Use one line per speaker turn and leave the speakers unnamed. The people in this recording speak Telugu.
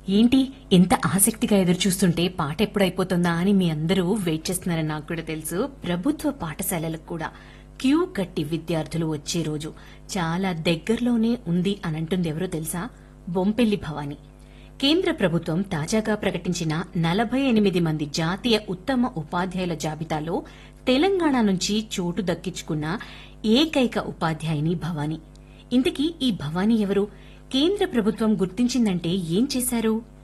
ఏంటి ఎంత ఆసక్తిగా ఎదురు చూస్తుంటే పాట ఎప్పుడైపోతుందా అని మీ అందరూ వెయిట్ చేస్తున్నారని నాకు కూడా తెలుసు ప్రభుత్వ పాఠశాలలకు కూడా క్యూ కట్టి విద్యార్థులు వచ్చే రోజు చాలా దగ్గరలోనే ఉంది అని అంటుంది ఎవరో తెలుసా బొంపెల్లి భవాని కేంద్ర ప్రభుత్వం తాజాగా ప్రకటించిన నలభై ఎనిమిది మంది జాతీయ ఉత్తమ ఉపాధ్యాయుల జాబితాలో తెలంగాణ నుంచి చోటు దక్కించుకున్న ఏకైక ఉపాధ్యాయుని భవాని ఇంతకీ ఈ భవానీ ఎవరు కేంద్ర ప్రభుత్వం గుర్తించిందంటే ఏం చేశారు